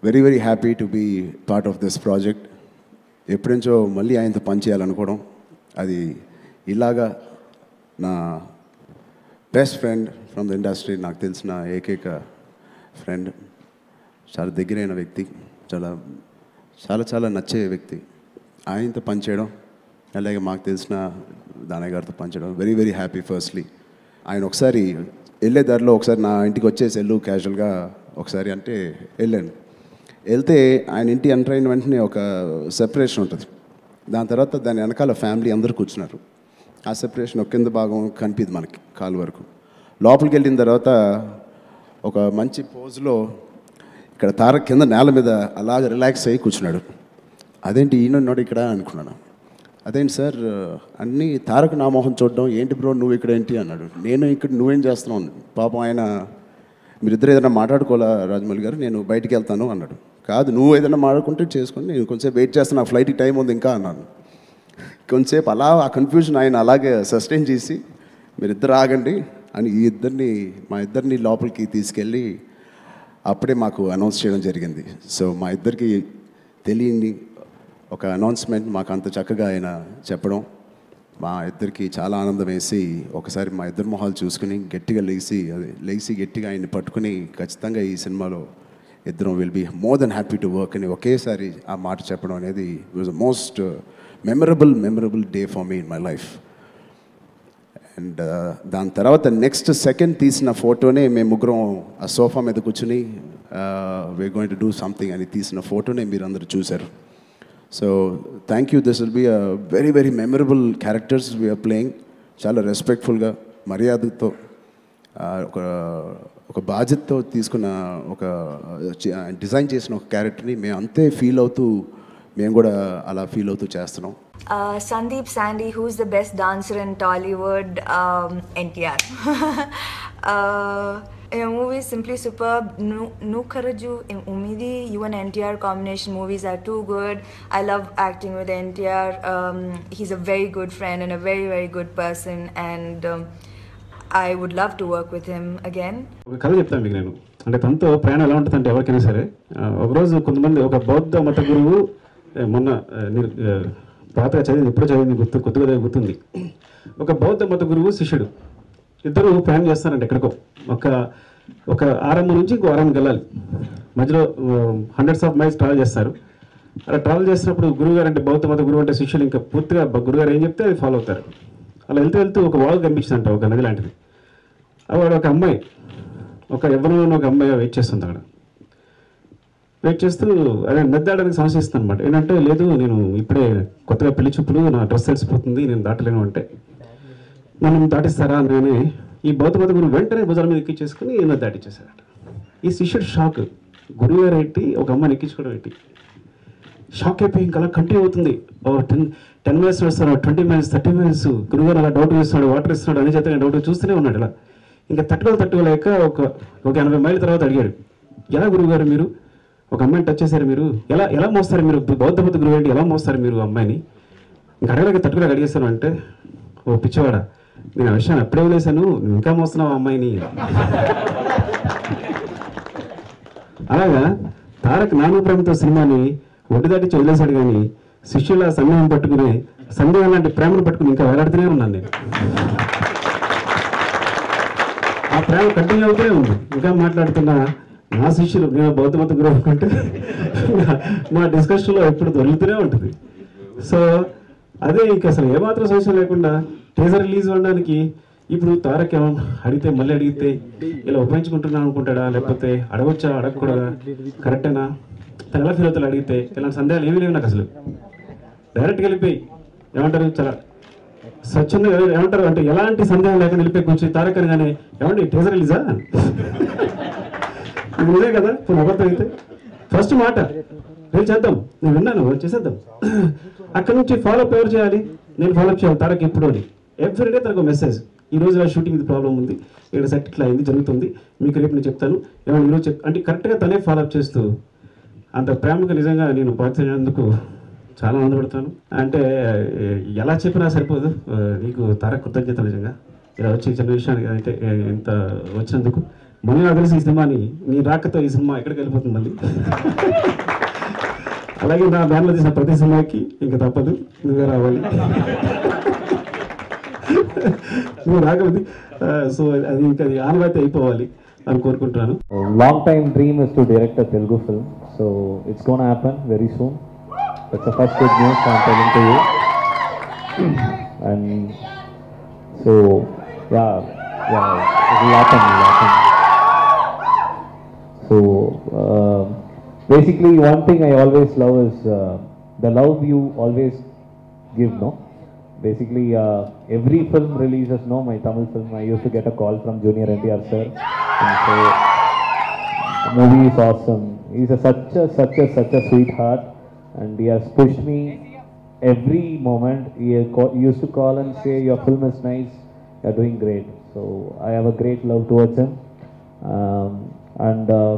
Very very happy to be part of this project ఎప్పుడుంచో మళ్ళీ ఆయనతో పని చేయాలనుకోవడం అది ఇలాగా నా best friend from the industry నాకు తెలిసిన ఏకైక ఫ్రెండ్ చాలా దగ్గరైన వ్యక్తి చాలా చాలా చాలా నచ్చే వ్యక్తి ఆయనతో పనిచేయడం అలాగే మాకు తెలిసిన దానయ్య గారితో పనిచేయడం వెరీ వెరీ హ్యాపీ ఫస్ట్లీ ఆయన ఒకసారి వెళ్ళే దారిలో ఒకసారి నా ఇంటికి వచ్చేసి వెళ్ళు క్యాజువల్గా ఒకసారి అంటే వెళ్ళాను వెళ్తే ఆయన ఇంటి ఎంటర్ అయిన వెంటనే ఒక సెపరేషన్ ఉంటుంది దాని తర్వాత దాని వెనకాల ఫ్యామిలీ అందరూ కూర్చున్నారు ఆ సెపరేషన్ ఒక కింద భాగం కనిపిది మనకి కాలు వరకు లోపలికి వెళ్ళిన తర్వాత ఒక మంచి పోజ్లో ఇక్కడ తార కింద నేల మీద అలాగ రిలాక్స్ అయ్యి కూర్చున్నాడు అదేంటి ఈయన ఉన్నాడు ఇక్కడ అనుకున్నాను అదేంటి సార్ అన్నీ తారక నా మొహం చూడడం ఏంటి బ్రో నువ్వు ఇక్కడ ఏంటి అన్నాడు నేను ఇక్కడ నువ్వేం చేస్తున్నావు అన్నాడు. పాపం ఆయన మీరిద్దరు ఏదైనా మాట్లాడుకోవాలా రాజమౌళి గారు నేను బయటికి వెళ్తాను అన్నాడు కాదు నువ్వు ఏదైనా మాట్లాడుకుంటే చేసుకొని నేను కొంచెంసేపు వెయిట్ చేస్తాను నా ఫ్లైట్కి టైం ఉంది ఇంకా అన్నాను కొంచెంసేపు అలా ఆ కన్ఫ్యూజన్ ఆయన అలాగే సస్టైన్ చేసి మీరిద్దరు ఆగండి అని ఈ ఇద్దరిని మా ఇద్దరిని లోపలికి తీసుకెళ్ళి అప్పుడే మాకు అనౌన్స్ చేయడం జరిగింది సో మా ఇద్దరికి తెలియని ఒక అనౌన్స్మెంట్ మాకు అంత చక్కగా ఆయన చెప్పడం మా ఇద్దరికి చాలా ఆనందం వేసి ఒకసారి మా ఇద్దరు మొహాలు చూసుకుని గట్టిగా లేచి అది లేచి గట్టిగా ఆయన్ని పట్టుకుని ఖచ్చితంగా ఈ సినిమాలో ఇద్దరం will be more then happy to work అని ఒకేసారి ఆ మాట చెప్పడం అనేది was most memorable memorable day for me in my life and దాని తర్వాత నెక్స్ట్ సెకండ్ తీసిన ఫోటోనే మేము ముగ్గురం ఆ సోఫా మీద కూర్చుని we going to do something అని తీసిన ఫోటోనే మీరు అందరూ చూశారు so thank you this will be a very very memorable characters we are playing చాలా రెస్పెక్ట్ఫుల్గా మర్యాదతో ఆ, ఒక ఒక బాధ్యతతో తీసుకున్న ఒక డిజైన్ చేసిన ఒక క్యారెక్టర్ని మేము అంతే ఫీల్ అవుతూ మేము కూడా అలా ఫీల్ అవుతూ చేస్తున్నాం Uh, Sandeep Sandy, who's the best dancer in Tollywood? Um, NTR. uh, in a movie Simply Superb, Nu Nu Karaju, in Umidi, you and NTR combination movies are too good. I love acting with NTR. Um, he's a very good friend and a very, very good person, and um, I would love to work with him again. ఒక కథ చెప్తాను మీకు నేను అంటే తనతో ప్రయాణం ఎలా ఉంటుందంటే ఎవరికైనా సరే ఆ, ఒకరోజు కొంతమంది ఒక బౌద్ధ మత గురువు ఆ, మొన్న ఆ, నిర్- ఆ, పాతగా చదివింది ఎప్పుడు చదివింది గుర్తు కొత్తగా గుర్తుంది ఒక బౌద్ధ మత గురువు శిష్యుడు ఇద్దరు ప్రయాణం చేస్తారంటే ఎక్కడికో ఒక ఒక ఆరంభం నుంచి ఇంకో ఆరంభం వెళ్ళాలి మధ్యలో హండ్రెడ్స్ ఆఫ్ మైల్స్ ట్రావెల్ చేస్తారు అలా ట్రావెల్ చేసినప్పుడు గురువు గారు అంటే బౌద్ధ మత గురువు అంటే శిష్యులు ఇంకా పూర్తిగా బ- గురుగారు ఏం చెప్తే అది ఫాలో అవుతారు అలా వెళ్తూ వెళ్తూ ఒక వాగు కనిపించిందంట ఒక నది లాంటిది అక్కడ ఒక అమ్మాయి ఒక ఎవరిలో ఒక అమ్మాయి వెయిట్ చేస్తుంది అక్కడ వెయిట్ చేస్తూ అదే నద్దాడడానికి సమస్య ఇస్తుంది అనమాట ఏంటంటే లేదు నేను ఇప్పుడే కొత్తగా పెళ్లి చూపులు నా డ్రెస్ తడిసిపోతుంది నేను దాటలేను అంటే నన్ను దాటిస్తారా అనగానే ఈ బౌద్ధ మత గురువు వెంటనే భుజాల మీద ఎక్కించేసుకుని నన్ను దాటిచ్చేసారట ఈ శిష్యుడు షాక్ గురువు గారు ఏంటి ఒక అమ్మాయిని ఎక్కించుకోవడం ఏంటి షాక్ అయిపోయి ఇంకా అలా కంటిన్యూ అవుతుంది ఓ టెన్ టెన్ మినిట్స్ వస్తాడు ట్వంటీ మినిట్స్ థర్టీ మినిట్స్ గురుగారు అలా డౌట్ ఇస్తున్నాడు వాటర్ ఇస్తున్నాడు అని చేత డౌట్ చూస్తూనే ఉన్నాడు ఇలా ఇంకా తట్టుకోలు తట్టుకోలేక ఒక ఒక ఎనభై మైళ్ళ తర్వాత అడిగాడు ఎలా గురువుగారు మీరు ఒక అమ్మాయిని టచ్ చేశారు మీరు ఎలా ఎలా మోస్తారు మీరు బౌద్ధ బుద్ధ గురువు ఏంటి ఎలా మోస్తారు మీరు అమ్మాయిని ఇంకా అడగలేక తట్టుకోలేక అడిగేస్తాను అంటే ఓ పిచ్చివాడా నేను ఆ విషయాన్ని అప్పుడే వదిలేశాను నువ్వు ఇంకా మోస్తున్నావు ఆ అమ్మాయిని అలాగా తారక్ నాను ప్రేమతో సినిమాని ఒడ్డు దాటి వదిలేశాడు కానీ శిష్యుల సందేహం పట్టుకుని సందేహం లాంటి ప్రేమను పట్టుకుని ఇంకా వేలాడుతూనే ఉన్నాను నేను ఆ ప్రేమ కంటిన్యూ అవుతూనే ఉంది ఇంకా మాట్లాడుతున్నా నా శిష్యులు నేను బౌద్ధ మత గురువు అనుకుంటే మా డిస్కషన్లో ఎప్పుడు దొరుకుతూనే ఉంటుంది సో అదే ఇంకా అసలు ఏమాత్రం సమస్య లేకుండా టీజర్ రిలీజ్ అవ్వడానికి ఇప్పుడు తారక్ ఏమో అడిగితే మళ్ళీ అడిగితే ఇలా ఉపయోగించుకుంటున్నాను అనుకుంటాడా లేకపోతే అడగొచ్చా అడగకూడదా కరెక్టేనా తను ఎలా ఫీల్ అవుతాడు అడిగితే ఇలాంటి సందేహాలు ఏమీ లేవు నాకు అసలు డైరెక్ట్గా వెళ్ళిపోయి ఏమంటారు చాలా స్వచ్ఛందంగా ఏమంటారు అంటే ఎలాంటి సందేహం లేకుండా వెళ్ళిపోయి కూర్చొని తారక్ అనగానే ఏమండి టీజర్ రిలీజా ఇది నిజే కదా ఇప్పుడు అబద్ధం అయితే ఫస్ట్ మాట నేను చేద్దాం నేను విన్నాను చేసేద్దాం అక్కడ నుంచి ఫాలోఅప్ ఎవరు చేయాలి నేను ఫాలోఅప్ చేయాలి తారక్ ఎప్పుడు అని ఎవ్రీడే తనకు మెసేజ్ ఈ రోజు నా షూటింగ్ ఇది ప్రాబ్లం ఉంది ఇక్కడ సెట్ ఇట్లా అయింది జరుగుతుంది మీకు రేపు నేను చెప్తాను ఏమైనా ఈరోజు చెప్ అంటే కరెక్ట్గా తనే ఫాలోఅప్ చేస్తూ అంత ప్రేమకు నిజంగా నేను పాల్చేందుకు చాలా ఆనందపడతాను అంటే ఏ, ఎలా చెప్పినా సరిపోదు ఆ, నీకు తారక్ కృతజ్ఞత నిజంగా ఇలా వచ్చి చిన్న విషయానికి అయితే ఏ, ఇంత వచ్చినందుకు మళ్ళీ నాకు తెలిసి ఈ సినిమాని నీ రాకతో ఈ సినిమా ఎక్కడికి వెళ్ళిపోతుంది మళ్ళీ అలాగే నా బ్యాన్లో తీసిన ప్రతి సినిమాకి ఇంకా తప్పదు నువ్వే రావాలి నువ్వు రాకపోతే సో అది ఇంకా అది ఆనవాయితీ అయిపోవాలి అని కోరుకుంటున్నాను long time dream is to direct a Telugu film, so it's gonna happen very soon. That's the first good news I'm telling to you. and so, yeah, yeah, it will happen, it will happen. So, uh, basically, one thing I always love is uh, the love you always give, no? Basically, uh, every film releases, no, my Tamil film, I used to get a call from Junior NTR sir and say, the movie is awesome. He's a, such a, such a, such a sweetheart and he has pushed me every moment. He, had ca- he used to call and say, your film is nice, you're doing great. So I have a great love towards him. Um, and uh,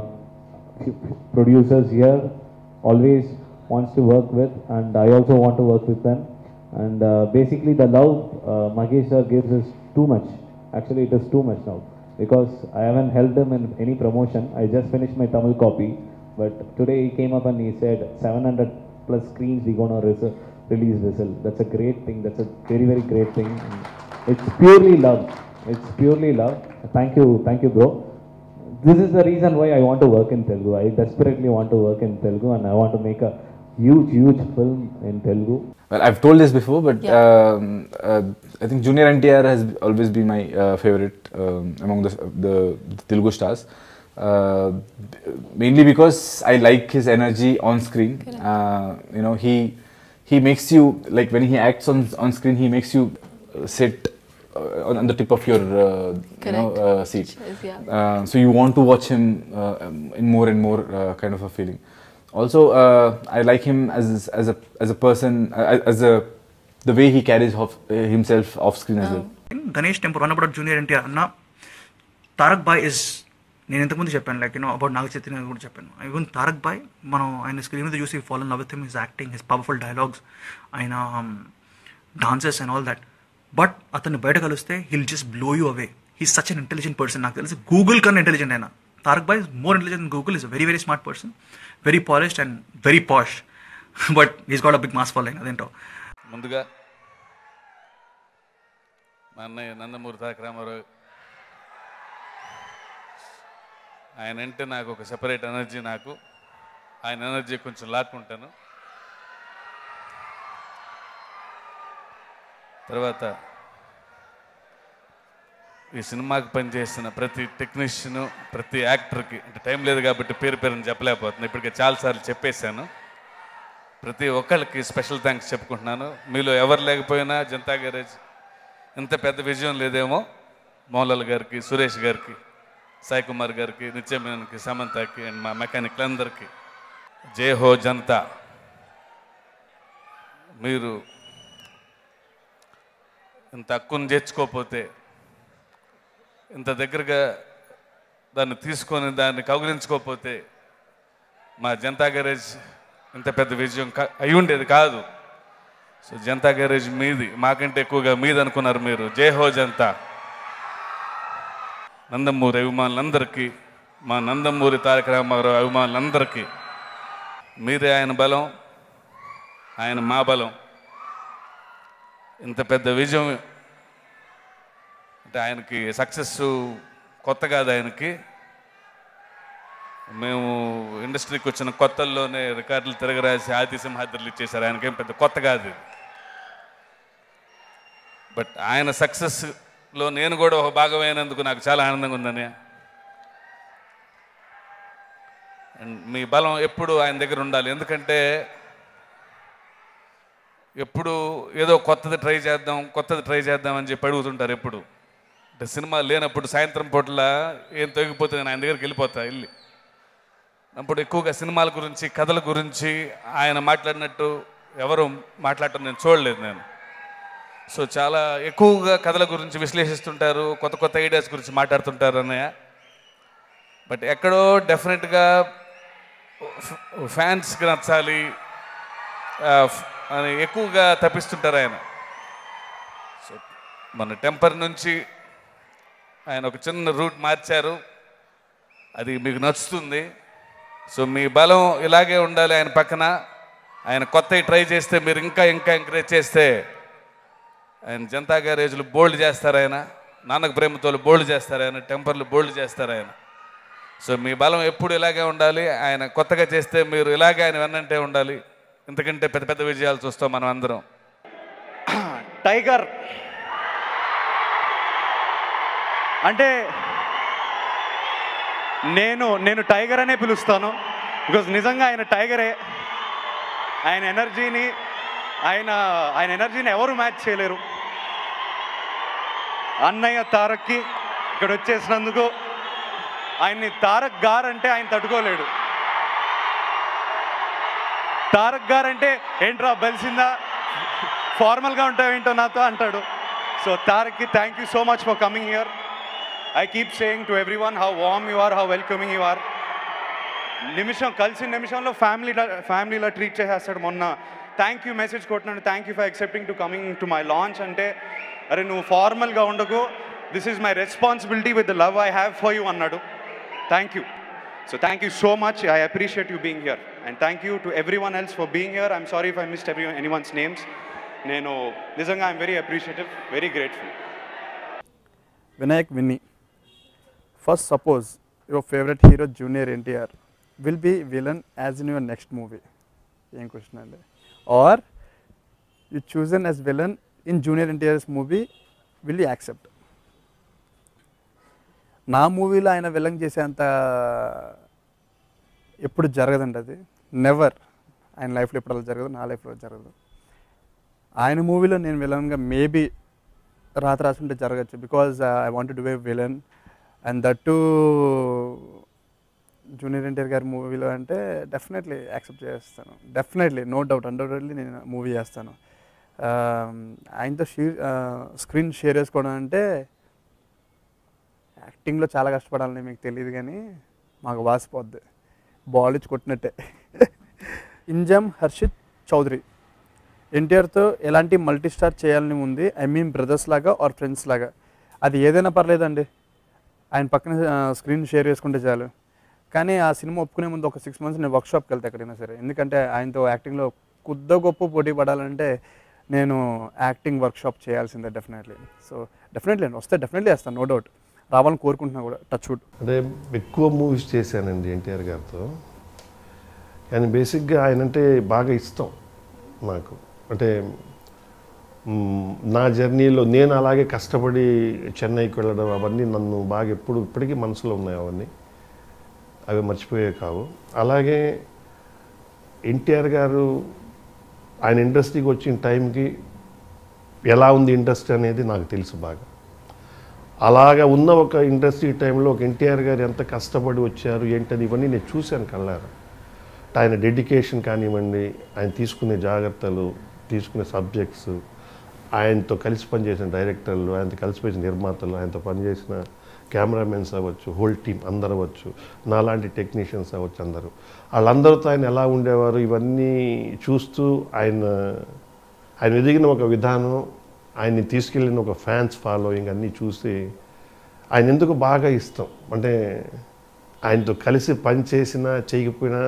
producers here always wants to work with and I also want to work with them. And uh, basically the love uh, Magesh sir gives is too much. Actually it is too much now because I haven't helped him in any promotion. I just finished my Tamil copy but today he came up and he said 700 plus screens we gonna res- release Whistle. That's a great thing. That's a very very great thing. It's purely love. It's purely love. Thank you, thank you bro this is the reason why I want to work in Telugu. I desperately want to work in Telugu and I want to make a huge, huge film in Telugu. Well, I've told this before, but um, uh, I think Junior NTR has always been my uh, favorite um, among the, the, the Telugu stars. Uh, mainly because I like his energy on screen. Uh, you know, he he makes you like when he acts on on screen, he makes you uh, sit uh, on, on the tip of your uh, you know uh, seat. Yes, yeah. Uh, so you want to watch him uh, um, in more and more uh, kind of a feeling. Also, uh, I like him as as a as a person uh, as a the way he carries off, uh, himself off screen as well. Ganesh temple one about junior NTR అన్న Tarak boy is నేను ఇంతకుముందు చెప్పాను like you know about Naga Chaitanya కూడా చెప్పాను even Tarak bye మనం ఆయన screen మీద చూసి fall love with him his acting his powerful dialogues ఆయన dances and all that but అతన్ని బయట కలిస్తే he'll just blow you away he such an intelligent person నాకు తెలిసి గూగుల్ కన్నా ఇంటెలిజెంట్ అయినా Tarak boy more intelligent Google is very very smart person very polished and very posh but is got a big mass following అదేంటో ముందుగా మా అన్నయ్య నందమూరి తారక రామారావు ఆయన అంటే నాకు ఒక సెపరేట్ ఎనర్జీ నాకు ఆయన ఎనర్జీ కొంచెం లాక్కుంటాను తర్వాత ఈ సినిమాకి పనిచేసిన ప్రతి టెక్నీషియన్ ప్రతి యాక్టర్కి అంటే టైం లేదు కాబట్టి పేరు పేరుని చెప్పలేకపోతున్నాను ఇప్పటికే చాలాసార్లు చెప్పేశాను ప్రతి ఒక్కళ్ళకి స్పెషల్ థ్యాంక్స్ చెప్పుకుంటున్నాను మీలో ఎవరు లేకపోయినా జనతా గ్యారేజ్ ఇంత పెద్ద విజయం లేదేమో మోహన్లాల్ గారికి సురేష్ గారికి సాయి కుమార్ గారికి నిత్యమేనన్కి సమంతకి అండ్ మా మెకానిక్లందరికీ జై హో జనతా మీరు ఇంత హక్కును చేర్చుకోకపోతే ఇంత దగ్గరగా దాన్ని తీసుకొని దాన్ని కౌగిలించుకోకపోతే మా జనతా గ్యారేజ్ ఇంత పెద్ద విజయం కా- అయి ఉండేది కాదు సో జనతా గ్యారేజ్ మీది మాకంటే ఎక్కువగా మీది అనుకున్నారు మీరు జై హో జనతా నందమూరి అభిమానులందరికీ మా నందమూరి తారక రామారావు అభిమానులందరికీ మీరే ఆయన బలం ఆయన మా బలం ఇంత పెద్ద విజయం అంటే ఆయనకి సక్సెస్ కొత్త కాదు ఆయనకి మేము ఇండస్ట్రీకి వచ్చిన కొత్తల్లోనే రికార్డులు తిరగరాసి ఆది సింహాద్రులు ఇచ్చేశారు ఆయనకేం పెద్ద కొత్త కాదు ఇది బట్ ఆయన సక్సెస్లో నేను కూడా ఒక భాగమైనందుకు నాకు చాలా ఆనందంగా ఉందని అండ్ మీ బలం ఎప్పుడు ఆయన దగ్గర ఉండాలి ఎందుకంటే ఎప్పుడు ఏదో కొత్తది ట్రై చేద్దాం కొత్తది ట్రై చేద్దాం అని చెప్పి అడుగుతుంటారు ఎప్పుడు అంటే సినిమా లేనప్పుడు సాయంత్రం పూట్ల ఏం తొగిపోతే నేను ఆయన దగ్గరికి వెళ్ళిపోతా వెళ్ళి అప్పుడు ఎక్కువగా సినిమాల గురించి కథల గురించి ఆయన మాట్లాడినట్టు ఎవరు మాట్లాడటం నేను చూడలేదు నేను సో చాలా ఎక్కువగా కథల గురించి విశ్లేషిస్తుంటారు కొత్త కొత్త ఐడియాస్ గురించి మాట్లాడుతుంటారు అన్నయ్య బట్ ఎక్కడో డెఫినెట్గా ఫ్యాన్స్కి నచ్చాలి ఆ, ఫ్- అని ఎక్కువగా తప్పిస్తుంటారు ఆయన సో మన టెంపర్ నుంచి ఆయన ఒక చిన్న రూట్ మార్చారు అది మీకు నచ్చుతుంది సో మీ బలం ఇలాగే ఉండాలి ఆయన పక్కన ఆయన కొత్తవి ట్రై చేస్తే మీరు ఇంకా ఇంకా ఎంకరేజ్ చేస్తే ఆయన జనతా గ్యారేజ్లు బోల్డ్ చేస్తారు ఆయన నాన్నకు ప్రేమతోలు బోల్డ్ చేస్తారు ఆయన టెంపర్లు బోల్డ్ చేస్తారు ఆయన సో మీ బలం ఎప్పుడు ఇలాగే ఉండాలి ఆయన కొత్తగా చేస్తే మీరు ఇలాగే ఆయన వెన్నంటే ఉండాలి ఇంతకంటే పెద్ద పెద్ద విజయాలు చూస్తాం మనం అందరం టైగర్ అంటే నేను నేను టైగర్ అనే పిలుస్తాను బికాజ్ నిజంగా ఆయన టైగరే ఆయన ఎనర్జీని ఆయన ఆయన ఎనర్జీని ఎవరు మ్యాచ్ చేయలేరు అన్నయ్య తారక్కి ఇక్కడ వచ్చేసినందుకు ఆయన్ని తారక్ గారు అంటే ఆయన తట్టుకోలేడు తారక్ గారు అంటే ఏంట్రా బలిసిందా ఫార్మల్గా ఉంటావేంటో నాతో అంటాడు సో తారక్కి thank you so much for coming here I keep saying to everyone how warm you are how welcoming you are నిమిషం కలిసిన నిమిషంలో ఫ్యామిలీ ఫ్యామిలీలో ట్రీట్ చేసేస్తాడు మొన్న థ్యాంక్ యూ మెసేజ్ కొట్టినాడు thank you for accepting to coming to my launch అంటే అరే నువ్వు ఫార్మల్గా ఉండకు this is my responsibility with the love I have for you అన్నాడు thank you so thank you so much I appreciate you being here and thank you to everyone else for being here I'm sorry if I missed every anyone's names నేను నిజంగా I'm very appreciative very grateful Vinayak Vinny. First, suppose your favorite hero, Junior NTR, will be villain as in your next movie. ఏం question అండి are you chosen as villain in junior NTR's movie will you accept నా మూవీలో ఆయన villain చేసేంత ఎప్పుడు జరగదండి అది never ఆయన లైఫ్లో ఎప్పుడు అలా జరగదు నా లైఫ్లో జరగదు ఆయన మూవీలో నేను విలన్గా మేబీ రాత రాసుంటే జరగచ్చు because I want to be villain and that to junior NTR garu మూవీలో అంటే డెఫినెట్లీ యాక్సెప్ట్ చేస్తాను డెఫినెట్లీ నో డౌట్ అన్డౌటెడ్లీ నేను మూవీ చేస్తాను Um, ఆయనతో షీ స్క్రీన్ షేర్ చేసుకోవడం అంటే యాక్టింగ్లో చాలా కష్టపడాలని మీకు తెలియదు కానీ మాకు వాసిపోద్ది బాల్ ఇచ్చి కొట్టినట్టే ఇంజమ్ హర్షిత్ చౌదరి ఎన్టీఆర్తో ఎలాంటి మల్టీ స్టార్ చేయాలని ఉంది ఐ మీన్ బ్రదర్స్ లాగా ఆర్ ఫ్రెండ్స్ లాగా అది ఏదైనా పర్లేదండి ఆయన పక్కన స్క్రీన్ షేర్ చేసుకుంటే చాలు కానీ ఆ సినిమా ఒప్పుకునే ముందు ఒక సిక్స్ మంత్స్ నేను వర్క్షాప్కి వెళ్తా ఎక్కడైనా సరే ఎందుకంటే ఆయనతో యాక్టింగ్లో కొద్ద గొప్ప పోటీ పడాలంటే నేను యాక్టింగ్ వర్క్షాప్ చేయాల్సిందే డెఫినెట్లీ సో డెఫినెట్లీ వస్తే డెఫినెట్లీ వేస్తాను నో డౌట్ రావాలని కోరుకుంటున్నా కూడా టచ్ వుడ్ అంటే ఎక్కువ మూవీస్ చేశానండి ఎన్టీఆర్ గారితో కానీ బేసిక్గా ఆయన అంటే బాగా ఇష్టం నాకు అంటే మ్, నా జర్నీలో నేను అలాగే కష్టపడి చెన్నైకి వెళ్ళడం అవన్నీ నన్ను బాగా ఎప్పుడు ఇప్పటికీ మనసులో ఉన్నాయి అవన్నీ అవి మర్చిపోయే కావు అలాగే ఎన్టీఆర్ గారు ఆయన ఇండస్ట్రీకి వచ్చిన టైంకి ఎలా ఉంది ఇండస్ట్రీ అనేది నాకు తెలుసు బాగా అలాగా ఉన్న ఒక ఇండస్ట్రీ టైంలో ఒక ఎన్టీఆర్ గారు ఎంత కష్టపడి వచ్చారు ఏంటని ఇవన్నీ నేను చూశాను కళ్ళారా ఆయన డెడికేషన్ కానివ్వండి ఆయన తీసుకునే జాగ్రత్తలు తీసుకునే సబ్జెక్ట్స్ ఆయనతో కలిసి పనిచేసిన డైరెక్టర్లు ఆయనతో కలిసి పనిచేసిన నిర్మాతలు ఆయనతో పనిచేసిన కెమెరామెన్స్ అవ్వచ్చు హోల్ టీమ్ అందరు అవ్వచ్చు నాలాంటి టెక్నీషియన్స్ అవ్వచ్చు అందరూ వాళ్ళందరితో ఆయన ఎలా ఉండేవారు ఇవన్నీ చూస్తూ ఆయన ఆయన ఎదిగిన ఒక విధానం ఆయన్ని తీసుకెళ్ళిన ఒక ఫ్యాన్స్ ఫాలోయింగ్ అన్నీ చూసి ఆయన ఎందుకు బాగా ఇష్టం అంటే ఆయనతో కలిసి పని చేసినా చేయకపోయినా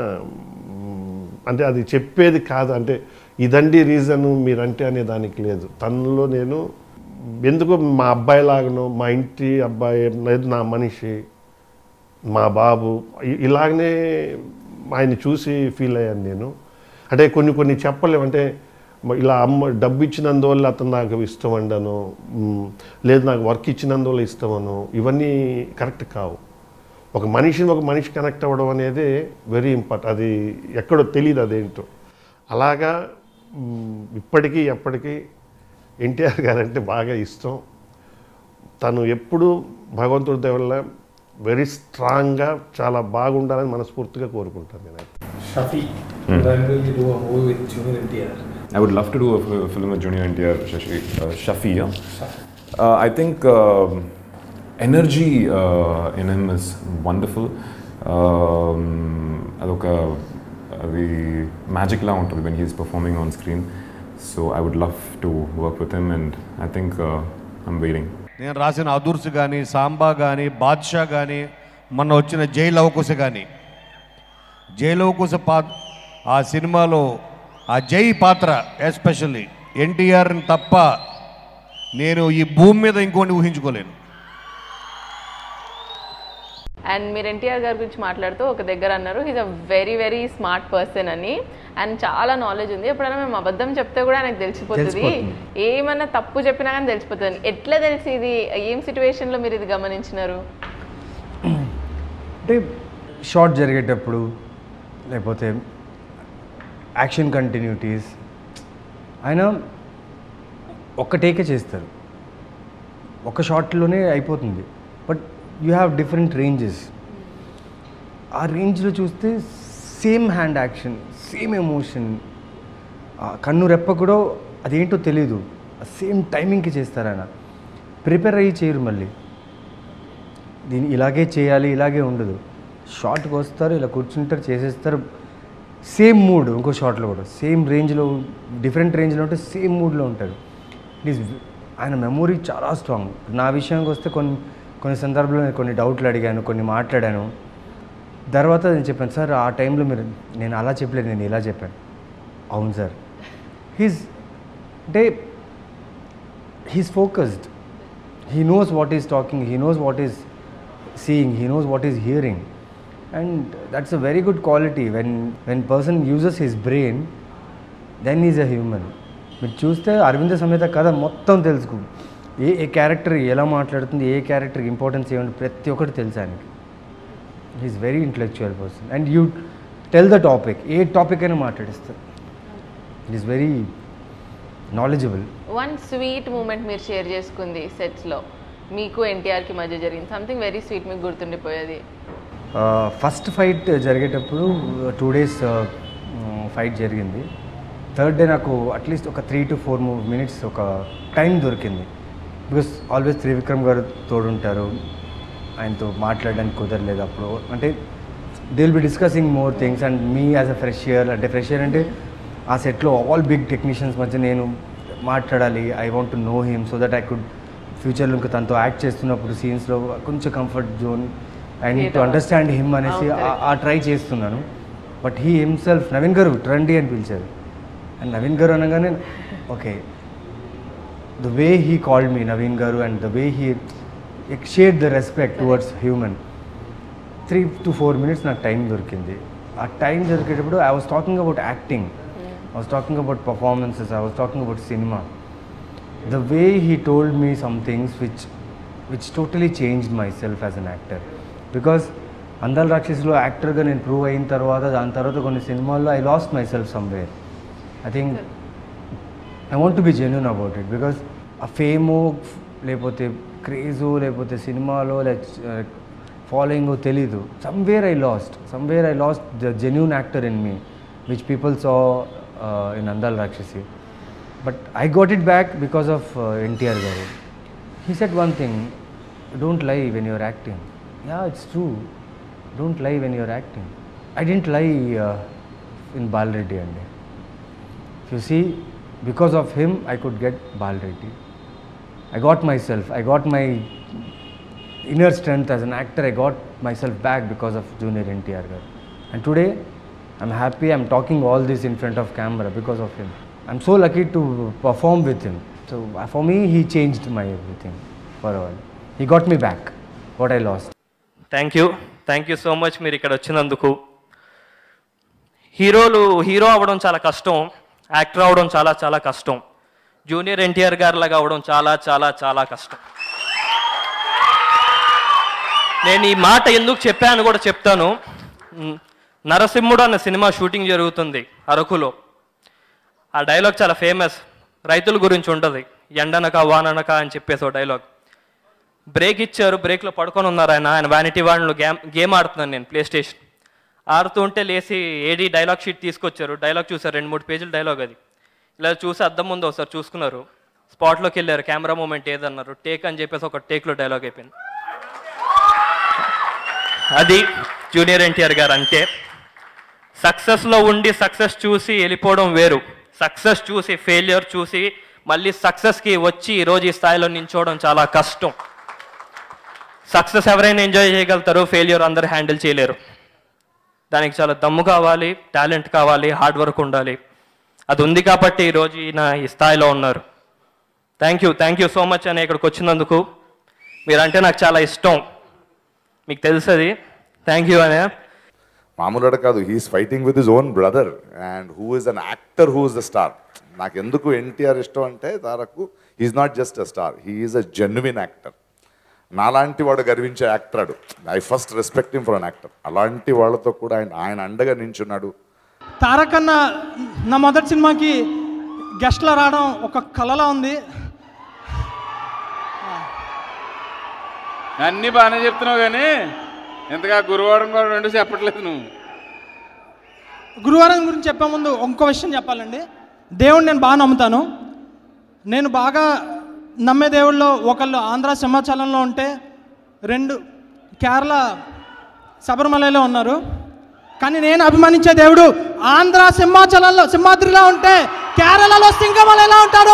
మ్, అంటే అది చెప్పేది కాదు అంటే ఇదండి రీజన్ మీరంటే అనే దానికి లేదు తనలో నేను ఎందుకు మా అబ్బాయి లాగనో మా ఇంటి అబ్బాయి లేదు నా మనిషి మా బాబు ఇ- ఇలాగనే ఆయన్ని చూసి ఫీల్ అయ్యాను నేను అంటే కొన్ని కొన్ని చెప్పలేము అంటే మ- ఇలా అమ్మ డబ్బు ఇచ్చినందువల్ల అతను నాకు ఇష్టం అండను మ్, లేదు నాకు వర్క్ ఇచ్చినందువల్ల ఇష్టం అను ఇవన్నీ కరెక్ట్ కావు ఒక మనిషిని ఒక మనిషి కనెక్ట్ అవ్వడం అనేది వెరీ ఇంపార్టెంట్ అది ఎక్కడో తెలియదు అదేంటో అలాగా మ్, ఇప్పటికీ ఎప్పటికీ ఎన్టీఆర్ గారు అంటే బాగా ఇష్టం తను ఎప్పుడు భగవంతుడి దయ వల్ల వెరీ స్ట్రాంగ్గా చాలా బాగుండాలని మనస్ఫూర్తిగా కోరుకుంటాను నేను Shafi, when will you do a movie with Junior NTR? I would love to do a f- film with Junior NTR, Shashi, uh, Shafi. Yeah? Uh, I think um energy uh, in him is wonderful. Um, అదొక అది magic లా ఉంటుంది when he's performing on screen. So I would love to work with him and I think uh, I'm waiting. నేను రాసిన అదుర్స్ కానీ సాంబా కానీ బాద్షా కానీ మొన్న వచ్చిన జై లవకుశ కానీ జై లవకుశ పా ఆ సినిమాలో ఆ జై పాత్ర ఎస్పెషల్లీ ఎన్టీఆర్ని తప్ప నేను ఈ భూమి మీద ఇంకోటి ఊహించుకోలేను అండ్ మీరు ఎన్టీఆర్ గారి గురించి మాట్లాడుతూ ఒక దగ్గర అన్నారు he's a very very smart person అని అండ్ చాలా నాలెడ్జ్ ఉంది ఎప్పుడైనా మేము అబద్ధం చెప్తే కూడా ఆయనకు తెలిసిపోతుంది తెలిసిపోతుంది. ఏమన్నా తప్పు చెప్పినా కానీ తెలిసిపోతుంది ఎట్లా తెలిసి ఇది ఏం సిచ్యువేషన్లో మీరు ఇది గమనించినారు అంటే షార్ట్ జరిగేటప్పుడు లేకపోతే యాక్షన్ కంటిన్యూటీస్ ఆయన ఒక్క టేకే చేస్తారు ఒక షార్ట్లోనే అయిపోతుంది but you have different ranges ఆ రేంజ్లో చూస్తే same hand action same emotion కన్ను రెప్ప కూడా అదేంటో తెలీదు సేమ్ టైమింగ్కి చేస్తారు ఆయన ప్రిపేర్ అయ్యి చేయరు మళ్ళీ దీన్ని ఇలాగే చేయాలి ఇలాగే ఉండదు షార్ట్కి వస్తారు ఇలా కూర్చుంటారు చేసేస్తారు సేమ్ మూడ్ ఇంకో షార్ట్లో కూడా సేమ్ రేంజ్లో డిఫరెంట్ రేంజ్లో ఉంటే సేమ్ మూడ్లో ఉంటారు ఇట్ ఈస్ ఆయన మెమొరీ చాలా స్ట్రాంగ్ నా విషయానికి వస్తే కొన్ని కొన్ని సందర్భాల్లో నేను కొన్ని డౌట్లు అడిగాను కొన్ని మాట్లాడాను తర్వాత నేను చెప్పాను సార్ ఆ టైంలో మీరు నేను అలా చెప్పలేదు నేను ఇలా చెప్పాను అవును సార్ హీస్ అంటే he's focused he knows what he's talking he knows what he's seeing he knows what he's hearing and that's a very good quality when when person uses his brain then he's a human మీరు చూస్తే అరవింద సమేత కథ మొత్తం తెలుసుకో ఏ ఏ character ఎలా మాట్లాడుతుంది ఏ character importance ఏమంటే ప్రతి ఒక్కటి తెలుసు ఆయనకి he's very intellectual person and you tell the topic ఏ టాపిక్ అయినా మాట్లాడిస్తారు is very knowledgeable one sweet moment మీరు షేర్ చేసుకుంది సెట్స్లో మీకు ఎన్టీఆర్కి మధ్య జరిగింది సంథింగ్ వెరీ స్వీట్ మీకు గుర్తుండిపోయేది ఫస్ట్ ఫైట్ జరిగేటప్పుడు టూ డేస్ ఫైట్ జరిగింది థర్డ్ డే నాకు అట్లీస్ట్ ఒక త్రీ టు ఫోర్ మినిట్స్ ఒక టైం దొరికింది బికాస్ ఆల్వేస్ త్రివిక్రమ్ గారు తోడుంటారు ఆయనతో మాట్లాడడానికి కుదరలేదు అప్పుడు అంటే they will be discussing more things and me as a fresh year అంటే ఫ్రెష్ ఇయర్ అంటే ఆ సెట్లో ఆల్ బిగ్ టెక్నీషియన్స్ మధ్య నేను మాట్లాడాలి I want to know him so that I could ఫ్యూచర్లో ఇంకా తనతో యాక్ట్ చేస్తున్నప్పుడు సీన్స్లో కొంచెం comfort zone I need to understand him అనేసి ఆ- ఆ ట్రై చేస్తున్నాను బట్ హీ హిమ్సెల్ఫ్ నవీన్ గారు రండి అని పిలిచారు అండ్ నవీన్ గారు అనగానే okay the way he called me Naveen garu and the way he share the respect towards human three to four minutes నాకు టైం దొరికింది ఆ టైం దొరికేటప్పుడు I was talking about acting I was talking about performances I was talking about cinema the way he told me some things which which totally changed my self as an actor because Andala రాక్షసులో యాక్టర్గా నేను prove అయిన తర్వాత దాని తర్వాత కొన్ని సినిమాల్లో I lost my self somewhere I think I want to be genuine about it because ఆ ఫేమో లేకపోతే క్రేజో లేకపోతే సినిమాలో లైక్ ఫాలోయింగ్ తెలీదు somewhere I lost somewhere I lost the genuine actor in me which people saw in Andal Rakshasi but I got it back because of NTR garu he said one thing don't lie when you're acting yeah it's true don't lie when you're acting I didn't lie in Balareddy అండి you see because of him i could get bal reddy i got myself i got my inner strength as an actor i got myself back because of junior ntr garu and today i'm happy i'm talking all this in front of camera because of him i'm so lucky to perform with him so uh, for me he changed my everything for a while he got me back what i lost thank you thank you so much మీరు ఇక్కడ వచ్చినందుకు హీరోలు hero అవ్వడం చాలా కష్టం actor అవ్వడం చాలా చాలా కష్టం జూనియర్ ఎన్టీఆర్ గారి లాగా అవ్వడం చాలా చాలా చాలా కష్టం నేను ఈ మాట ఎందుకు చెప్పాను కూడా చెప్తాను మ్, నరసింహుడు అన్న సినిమా షూటింగ్ జరుగుతుంది అరకులో ఆ డైలాగ్ చాలా ఫేమస్ రైతుల గురించి ఉంటుంది ఎండనక వాననక అని చెప్పేసి ఒక డైలాగ్ బ్రేక్ ఇచ్చారు బ్రేక్లో పడుకొని ఉన్నారు ఆయన ఆయన వ్యానిటీ వాళ్ళు గేమ్ గేమ్ ఆడుతున్నాను నేను ప్లే స్టేషన్ ఆడుతూ ఉంటే లేచి ఏడి డైలాగ్ షీట్ తీసుకొచ్చారు డైలాగ్ చూసారు రెండు మూడు పేజీల డైలాగ్ అది ఇలా చూసి అద్దం ముందు ఒకసారి చూసుకున్నారు స్పాట్లోకి వెళ్ళారు కెమెరా మూమెంట్ ఏదన్నారు టేక్ అని చెప్పేసి ఒక టేక్లో డైలాగ్ అయిపోయింది అది జూనియర్ ఎన్టీఆర్ గారు అంటే సక్సెస్లో ఉండి సక్సెస్ చూసి వెళ్ళిపోవడం వేరు సక్సెస్ చూసి ఫెయిల్యూర్ చూసి మళ్ళీ సక్సెస్కి వచ్చి ఈరోజు ఈ స్థాయిలో నించోవడం చాలా కష్టం సక్సెస్ ఎవరైనా ఎంజాయ్ చేయగలుగుతారో ఫెయిల్యూర్ అందరు హ్యాండిల్ చేయలేరు దానికి చాలా దమ్ము కావాలి టాలెంట్ కావాలి హార్డ్ వర్క్ ఉండాలి అది ఉంది కాబట్టి ఈరోజు ఈయన ఈ స్థాయిలో ఉన్నారు thank you thank you so much అని ఇక్కడికి వచ్చినందుకు మీరంటే నాకు చాలా ఇష్టం మీకు తెలుసు అది థ్యాంక్ యూ అనే మామూలుగా కాదు he is fighting with his own brother and who is an actor who is the star నాకు ఎందుకు ఎన్టీఆర్ ఇష్టం అంటే Tarak is not just a star he is a genuine actor నాలాంటి వాడు గర్వించే యాక్టర్ అడు I first respecting for an actor అలాంటి వాళ్ళతో కూడా ఆయన ఆయన అండగా నించున్నాడు తారక్ అన్న నా మొదటి సినిమాకి గెస్ట్లో రావడం ఒక కళలా ఉంది అన్నీ బాగానే చెప్తున్నావు కానీ ఇంతగా గురువారం కూడా రెండు చెప్పట్లేదు నువ్వు గురువారం గురించి చెప్పే ముందు ఇంకో విషయం చెప్పాలండి దేవుడిని నేను బాగా నమ్ముతాను నేను బాగా నమ్మే దేవుళ్ళు ఒకళ్ళు ఆంధ్ర సింహాచలంలో ఉంటే రెండు కేరళ శబరిమలలో ఉన్నారు కానీ నేను అభిమానించే దేవుడు ఆంధ్ర సింహాచలంలో సింహాద్రిలో ఉంటే కేరళలో సింగమల ఎలా ఉంటాడు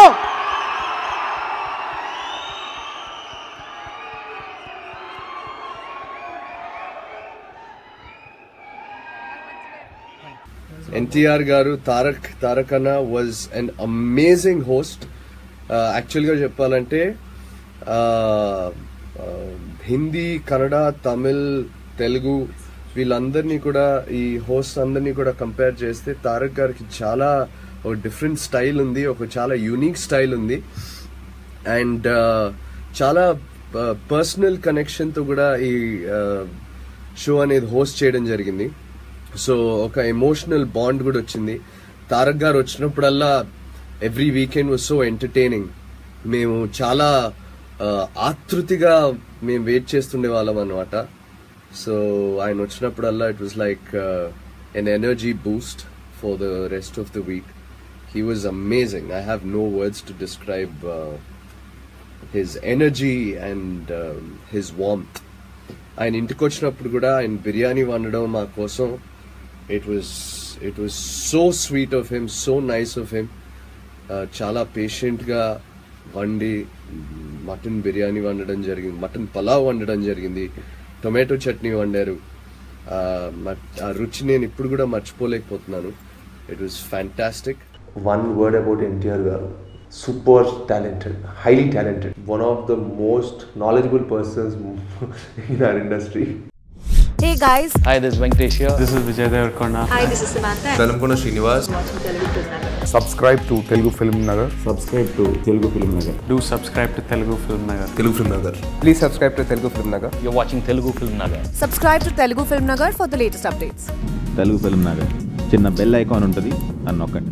ఎన్టీఆర్ గారు తారక్ తారక్ అన్న వాజ్ అన్ అమేజింగ్ హోస్ట్ యాక్చువల్గా చెప్పాలంటే uh, uh, హిందీ కన్నడ తమిళ్ తెలుగు వీళ్ళందరినీ కూడా ఈ హోస్ట్ అందరినీ కూడా కంపేర్ చేస్తే తారక్ గారికి చాలా ఒక డిఫరెంట్ స్టైల్ ఉంది ఒక చాలా యూనిక్ స్టైల్ ఉంది అండ్ చాలా పర్సనల్ కనెక్షన్తో కూడా ఈ షో అనేది హోస్ట్ చేయడం జరిగింది సో ఒక ఎమోషనల్ బాండ్ కూడా వచ్చింది తారక్ గారు వచ్చినప్పుడల్లా every weekend was so entertaining మేము చాలా uh, ఆతృతిగా మేము వెయిట్ చేస్తుండే వాళ్ళం అనమాట సో ఆయన వచ్చినప్పుడల్లా it was like an energy boost for the rest of the week he was amazing I have no words to describe his energy and his warmth ఆయన ఇంటికి వచ్చినప్పుడు కూడా ఆయన బిర్యానీ వండడం మా కోసం it was it was so sweet of him so nice of him చాలా పేషెంట్గా వండి మటన్ బిర్యానీ వండడం జరిగింది మటన్ పలావ్ వండడం జరిగింది టొమాటో చట్నీ వండారు ఆ, మ- ఆ రుచి నేను ఇప్పుడు కూడా మర్చిపోలేకపోతున్నాను it was fantastic one word about NTR Garu. Super talented, highly talented, one of the most knowledgeable persons in our industry. Hey guys. Hi, this is Venkatesh here. This is Vijay Devarkonda. Hi, this is Samantha. Velamkonda Srinivas. Subscribe to Telugu Film Nagar. Subscribe to Telugu Film Nagar. Do subscribe to Telugu Film Nagar. Telugu Film Nagar. Please subscribe to Telugu Film Nagar. You're watching Telugu Film Nagar. Subscribe to Telugu Film Nagar for the latest updates. Telugu film Nagar చిన్న bell icon ఉంటుంది అని నొక్కండి